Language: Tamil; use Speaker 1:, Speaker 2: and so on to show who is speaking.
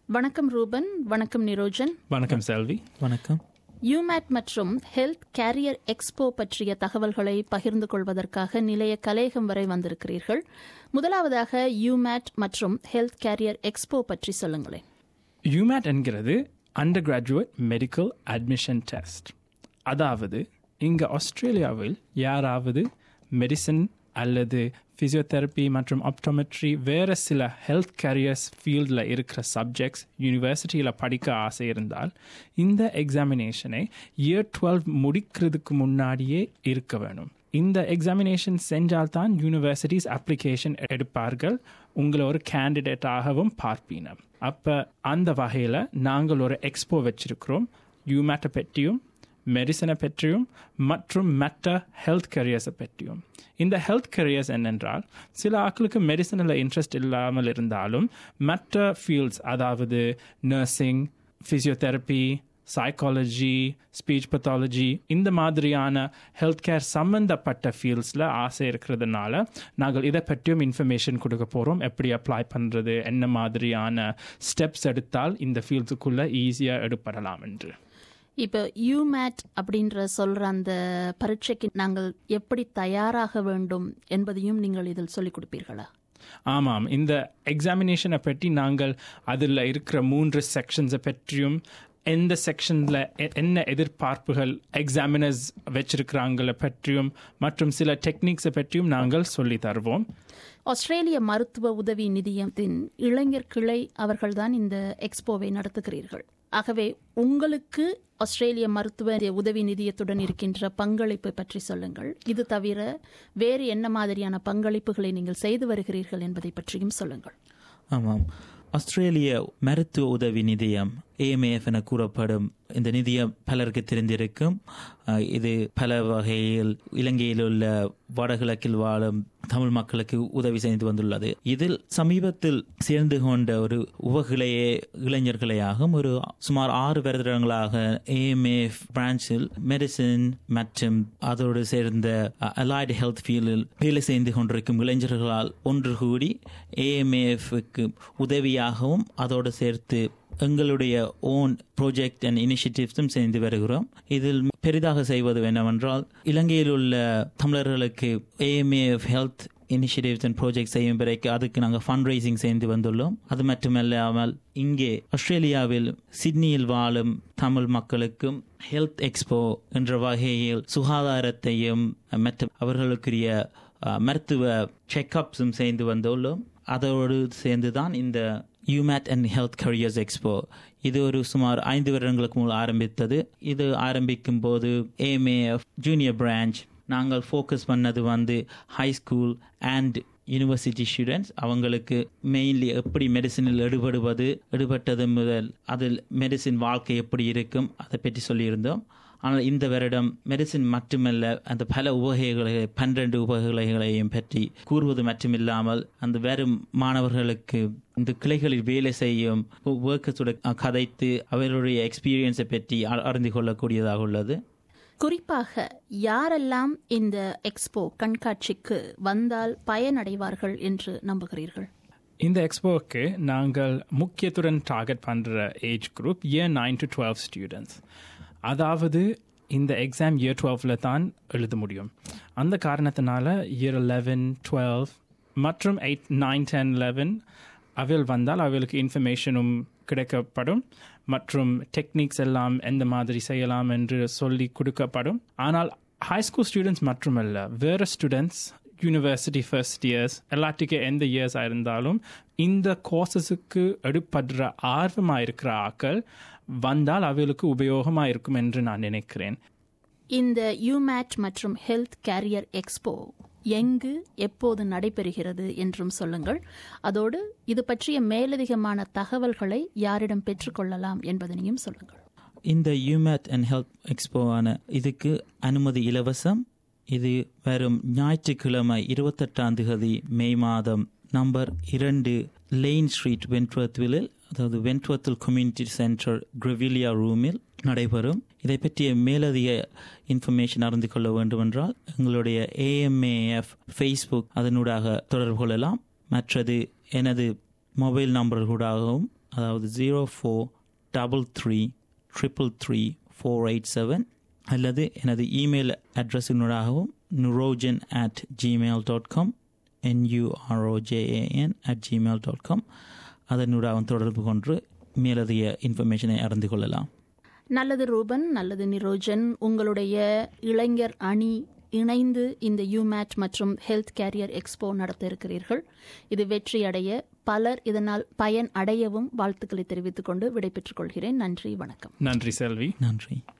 Speaker 1: வணக்கம் ரூபன் வணக்கம் நிரோஜன்
Speaker 2: வணக்கம் செல்வி
Speaker 3: வணக்கம்
Speaker 1: யூமேட் மற்றும் ஹெல்த் கேரியர் எக்ஸ்போ பற்றிய தகவல்களை பகிர்ந்து கொள்வதற்காக நிலைய கலையகம் வரை வந்திருக்கிறீர்கள் முதலாவதாக யூமேட் மற்றும் ஹெல்த் கேரியர் எக்ஸ்போ பற்றி சொல்லுங்களேன்
Speaker 2: யூமேட் என்கிறது under graduate medical admission test அதாவது இங்கே ஆஸ்திரேலியாவில் யாராவது மெடிசன் அல்லது ஃபிசியோதெரப்பி மற்றும் ஆப்டோமெட்ரி வேறு சில ஹெல்த் கேரியர்ஸ் ஃபீல்டில் இருக்கிற சப்ஜெக்ட்ஸ் யூனிவர்சிட்டியில் படிக்க ஆசை இருந்தால் இந்த எக்ஸாமினேஷனை இயர் டுவெல் முடிக்கிறதுக்கு முன்னாடியே இருக்க வேணும் இந்த எக்ஸாமினேஷன் செஞ்சால்தான் யூனிவர்சிட்டிஸ் அப்ளிகேஷன் எடுப்பார்கள் உங்களை ஒரு கேண்டிடேட்டாகவும் பார்ப்பீங்க அப்போ அந்த வகையில் நாங்கள் ஒரு எக்ஸ்போ வச்சிருக்கிறோம் யூமேட்டை பற்றியும் மெடிசனை பற்றியும் மற்றும் மற்ற ஹெல்த் கரியர்ஸை பற்றியும் இந்த ஹெல்த் கரியர்ஸ் என்னென்றால் சில ஆட்களுக்கு மெடிசனில் இன்ட்ரெஸ்ட் இல்லாமல் இருந்தாலும் மற்ற ஃபீல்ட்ஸ் அதாவது nursing physiotherapy psychology speech pathology இந்த மாதிரியான ஹெல்த் கேர் சம்மந்தப்பட்ட ஃபீல்ட்ஸில் ஆசை இருக்கிறதுனால நாங்கள் இதை பற்றியும் இன்ஃபர்மேஷன் கொடுக்க போகிறோம் எப்படி அப்ளை பண்ணுறது என்ன மாதிரியான ஸ்டெப்ஸ் எடுத்தால் இந்த ஃபீல்ட்ஸுக்குள்ளே ஈஸியாக எடுப்படலாம் என்று
Speaker 1: இப்போ யூமேட் அப்படின்ற சொல்ற அந்த பரீட்சைக்கு நாங்கள் எப்படி தயாராக வேண்டும் என்பதையும் நீங்கள் இதில் சொல்லிக் கொடுப்பீர்களா
Speaker 2: ஆமாம் இந்த எக்ஸாமினேஷனை பற்றி நாங்கள் அதில் இருக்கிற மூன்று செக்ஷன்ஸை பற்றியும் எந்த செக்ஷனில் என்ன எதிர்பார்ப்புகள் எக்ஸாமினர்ஸ் வச்சிருக்கிறாங்கள பற்றியும் மற்றும் சில டெக்னிக்ஸை பற்றியும் நாங்கள் சொல்லி தருவோம்
Speaker 1: ஆஸ்திரேலிய மருத்துவ உதவி நிதியத்தின் இளைஞர் கிளை அவர்கள்தான் இந்த எக்ஸ்போவை நடத்துகிறீர்கள் ஆகவே உங்களுக்கு ஆஸ்திரேலிய மருத்துவ உதவி நிதியத்துடன் இருக்கின்ற பங்களிப்பு பற்றி சொல்லுங்கள் இது தவிர வேறு என்ன மாதிரியான பங்களிப்புகளை நீங்கள் செய்து வருகிறீர்கள் என்பதை பற்றியும் சொல்லுங்கள்
Speaker 3: ஆமாம் ஆஸ்திரேலிய மருத்துவ உதவி நிதியம் ஏஎம்ஏஎஃப் என கூறப்படும் இந்த நிதியம் பலருக்கு தெரிந்திருக்கும் அஹ், இது பல வகையில் இலங்கையில் உள்ள வடகிழக்கில் வாழும் தமிழ் மக்களுக்கு உதவி செய்து வந்துள்ளது இதில் சமீபத்தில் சேர்ந்து கொண்ட ஒரு உபகிளையே இளைஞர்களையாகும் ஒரு சுமார் ஆறு வருடங்களாக ஏஎம்ஏஎஃப் பிரான்ச்சில் மெடிசின் மற்றும் அதோடு சேர்ந்த அலைடு ஹெல்த் ஃபீல்டில் வேலை செய்து கொண்டிருக்கும் இளைஞர்களால் ஒன்று கூடி ஏஎம்ஏஎஃப்க்கு உதவியாகவும் அதோடு சேர்த்து எங்களுடைய ஓன் ப்ராஜெக்ட் அண்ட் இனிஷியேட்டிவ்ஸும் செய்து வருகிறோம் இதில் பெரிதாக செய்வது என்னவென்றால் இலங்கையில் உள்ள தமிழர்களுக்கு AMAF health initiatives and project செய்யும் பிறகு அதுக்கு நாங்கள் ஃபண்ட் ரைசிங் செய்து வந்துள்ளோம் அது மட்டுமல்லாமல் இங்கே ஆஸ்திரேலியாவில் சிட்னியில் வாழும் தமிழ் மக்களுக்கும் ஹெல்த் எக்ஸ்போ என்ற வகையில் சுகாதாரத்தையும் மற்ற அவர்களுக்குரிய அஹ், மருத்துவ செக்அப்ஸும் செய்து வந்துள்ளோம் அதோடு சேர்ந்துதான் இந்த UMAT and health careers expo இது ஒரு சுமார் ஐந்து வருடங்களுக்கு முன் ஆரம்பித்தது இது ஆரம்பிக்கும் போது ஏஎம்ஏஎஃப் ஜூனியர் பிரான்ச் நாங்கள் ஃபோக்கஸ் பண்ணது வந்து high school and university students அவங்களுக்கு மெயின்லி எப்படி மெடிசினில் எடுபடுவது எடுபட்டது முதல் அதில் மெடிசின் வாழ்க்கை எப்படி இருக்கும் அதை பற்றி சொல்லியிருந்தோம் ஆனால் இந்த வருடம் மெடிசின் மட்டுமல்ல அந்த பல உபகைகளை பன்னிரண்டு உபகைகளையும் பற்றி கூறுவது மட்டுமில்லாமல் அந்த வரும் மாணவர்களுக்கு இந்த கிளைகளில் வேலை செய்யும் ஒர்க்கர்ஸோட கதைத்து அவர்களுடைய எக்ஸ்பீரியன்ஸை பற்றி அ- அறிந்து கொள்ளக்கூடியதாக உள்ளது
Speaker 1: குறிப்பாக யாரெல்லாம் இந்த எக்ஸ்போ கண்காட்சிக்கு வந்தால் பயனடைவார்கள் என்று நம்புகிறீர்கள்
Speaker 2: இந்த எக்ஸ்போவுக்கு நாங்கள் முக்கியத்துடன் டார்கெட் பண்ணுற age group year nine to twelve students அதாவது இந்த எக்ஸாம் இயர் டுவெல்வில் தான் எழுத முடியும் அந்த காரணத்தினால இயர் லெவன் டுவெல் மற்றும் எயிட் நைன் டென் லெவன் அவைகள் வந்தால் அவைகளுக்கு இன்ஃபர்மேஷனும் கிடைக்கப்படும் மற்றும் டெக்னிக்ஸ் எல்லாம் எந்த மாதிரி செய்யலாம் என்று சொல்லி கொடுக்கப்படும் ஆனால் ஹை ஸ்கூல் ஸ்டூடெண்ட்ஸ் மட்டுமல்ல வேறு ஸ்டூடெண்ட்ஸ் யூனிவர்சிட்டி ஃபர்ஸ்ட் இயர்ஸ் எல்லாத்துக்கும் எந்த இயர்ஸாக இருந்தாலும் இந்த கோர்சஸுக்கு எடுப்படுற ஆர்வமாக இருக்கிற ஆக்கள் வந்தால் அவைகளுக்கு உபயோகமாக இருக்கும் என்று நான் நினைக்கிறேன்
Speaker 1: இந்த யூமேட் மற்றும் ஹெல்த் கேரியர் எக்ஸ்போ எங்கு எப்போது நடைபெறுகிறது என்றும் சொல்லுங்கள் அதோடு இது பற்றிய மேலதிகமான தகவல்களை யாரிடம் பெற்றுக்கொள்ளலாம் என்பதனையும் சொல்லுங்கள்
Speaker 3: இந்த யூமேட் அண்ட் ஹெல்த் எக்ஸ்போவான இதுக்கு அனுமதி இலவசம் இது வரும் ஞாயிற்றுக்கிழமை இருபத்தெட்டாம் தேதி மே மாதம் நம்பர் இரண்டு லெயின் ஸ்ட்ரீட் வென்ட்வர்த்வில்லில் அதாவது வென்ட்வர்த்தில் கம்யூனிட்டி சென்டர் கிரவிலியா ரூமில் நடைபெறும் இதை பற்றிய மேலதிக இன்ஃபர்மேஷன் அறிந்து கொள்ள வேண்டுமென்றால் எங்களுடைய ஏஎம்ஏஎஃப் ஃபேஸ்புக் அதனூடாக தொடர்பு கொள்ளலாம் மற்றது எனது மொபைல் நம்பர் கூடாகவும் அதாவது zero four double three triple three four eight seven அல்லது எனது email அட்ரஸினூடாகவும் நுரோஜன் at Gmail dot com என்யூஆர்ஓஜேஏஎன் at Gmail dot com அதனூடாகவும் தொடர்பு கொண்டு மேலதிக இன்ஃபர்மேஷனை அறிந்து கொள்ளலாம்
Speaker 1: நல்லது ரூபன் நல்லது நிரோஜன் உங்களுடைய இளைஞர் அணி இணைந்து இந்த யூமேட் மற்றும் ஹெல்த் கேரியர் எக்ஸ்போ நடத்த இருக்கிறீர்கள் இது வெற்றி அடைய பலர் இதனால் பயன் அடையவும் வாழ்த்துக்களை தெரிவித்துக் கொண்டு விடைபெற்றுக் கொள்கிறேன் நன்றி வணக்கம்
Speaker 2: நன்றி செல்வி
Speaker 3: நன்றி